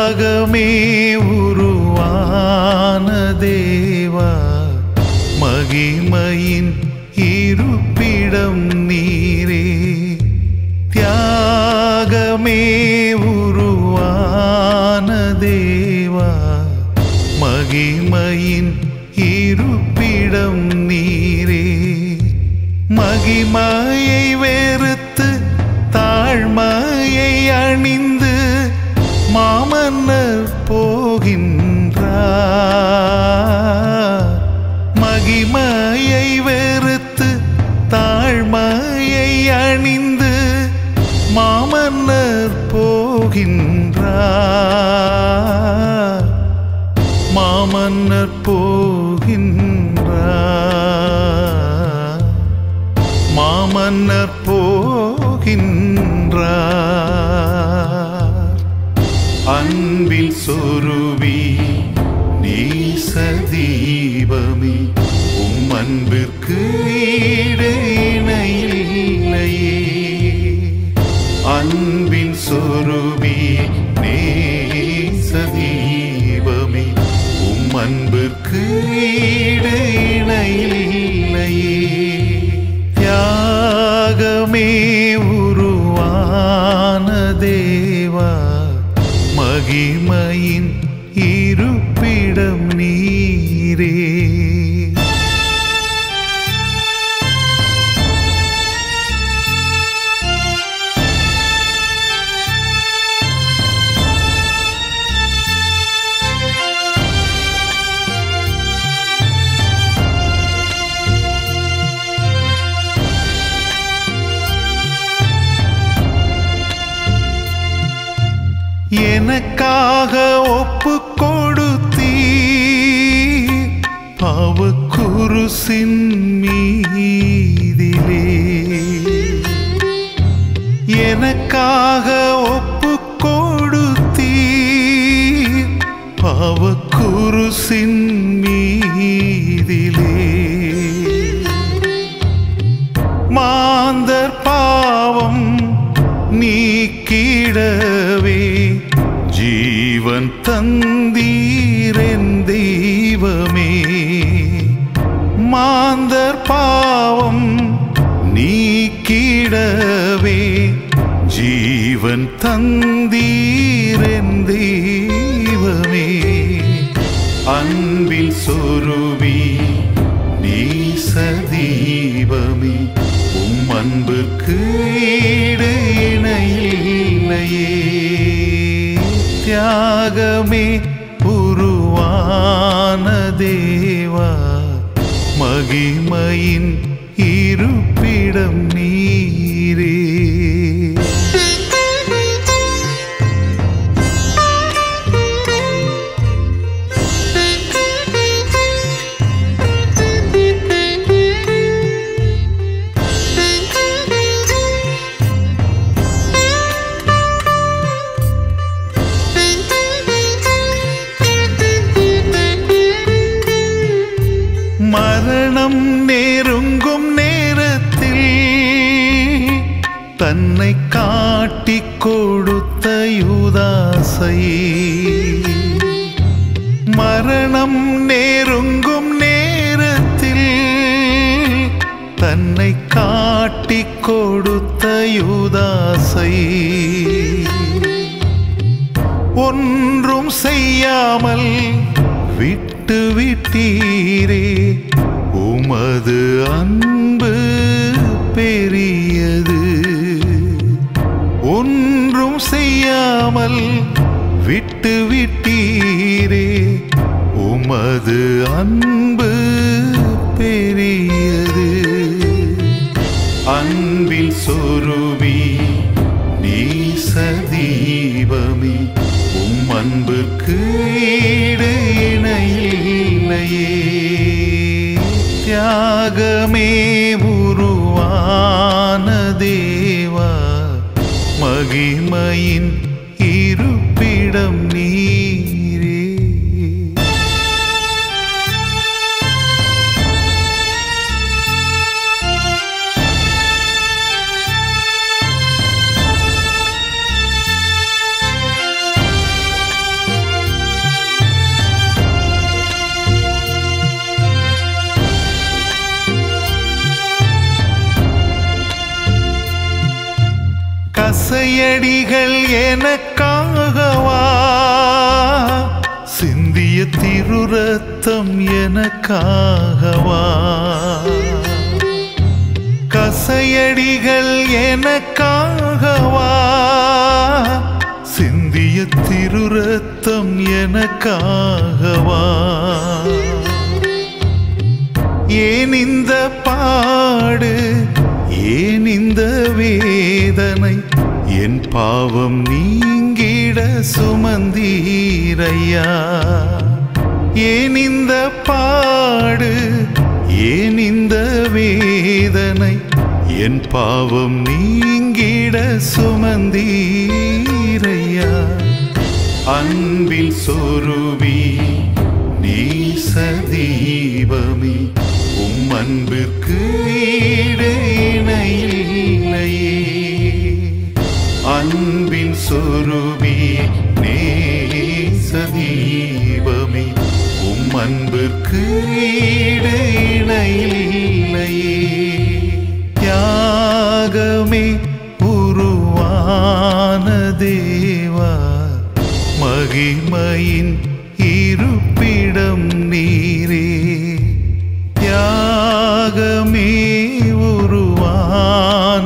தியாகமே உருவான தேவா மகிமையின் இருப்பிடம் நீரே தியாகமே உருவான தேவா மகிமையின் இருப்பிடம் நீரே மகிமையை வெறுத்து தாழ்மையை அணிந்து மாமன்னர் போகின்றார் மகிமையை வெறுத்து தாழ்மையை அணிந்து மாமன்னர் போகின்றார் மாமன்னர் போகின்றார் மாமன்னர் போகின்றார் அன்பில் சொருவி நீச தீபமே உம் அன்பிற்கு ஈடு இணையில்லையே அன்பின் சொருவி நேச தீபமே உம் அன்பிற்கு ஈடு இணையில்லையே தியாகமே உருவான தேவா மகிமையின் இருப்பிடம் நீரே எனக்காக ஒப்பு கொடுத்தீ அவ குருசின் மீதிலே எனக்காக ஒப்பு கொடுத்தீ அவ குருசின் மீதிலே மாந்தர் பாவம் நீக்கிடவே ஜீவன் தந்தீரென் தெய்வமே மாந்தர் பாவம் நீக்கிடவே ஜீவன் தந்தீரென் தெய்வமே அன்பில் சொருவி நீச தீபமே உம் அன்பிற்கு ஈடு இணையில்லையே தியாகமே உருவான தேவா மகிமையின் இருப்பிடம் நீரே மரணம் நெருங்கும் நேரத்தில் தன்னை காட்டிக் கொடுத்த யூதாசை மரணம் நெருங்கும் நேரத்தில் தன்னை காட்டிக் கொடுத்த யூதாசை ஒன்றும் செய்யாமல் விட்டு விட்டீரே உமது அன்பு பெரியது ஒன்றும் செய்யாமல் விட்டு விட்டீரே உமது அன்பு பெரியது அன்பில் சொருவி நீச தீபமே உம் அன்பிற்கு ஈடு இணையில்லையே தியாகமே உருவான தேவா மகிமையின் இருப்பிடம் நீரே கசையடிகள் எனக்காகவா சிந்திய திருரத்தம் எனக்காகவா கசையடிகள் எனக்காகவா சிந்திய திருரத்தம் எனக்காகவா ஏன் இந்த பாடு ஏன் இந்த வேதனை என் பாவம் நீங்கிட சுமந்தீரையா ஏன் இந்த பாடு ஏன் இந்த வேதனை என் பாவம் நீங்கிட சுமந்தீரையா அன்பின் சொருவி நீச தீபமே உம் அன்பிற்கு ஈடு இணையில்லையே அன்பின் சொருவி நேச தீபமே உம் அன்பிற்கு ஈடு இணையில்லையே தியாகமே உருவான தேவா மகிமையின் இருப்பிடம் நீரே தியாகமே உருவான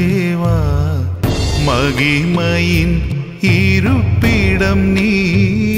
தேவா மகிமையின் இருப்பிடம் நீரே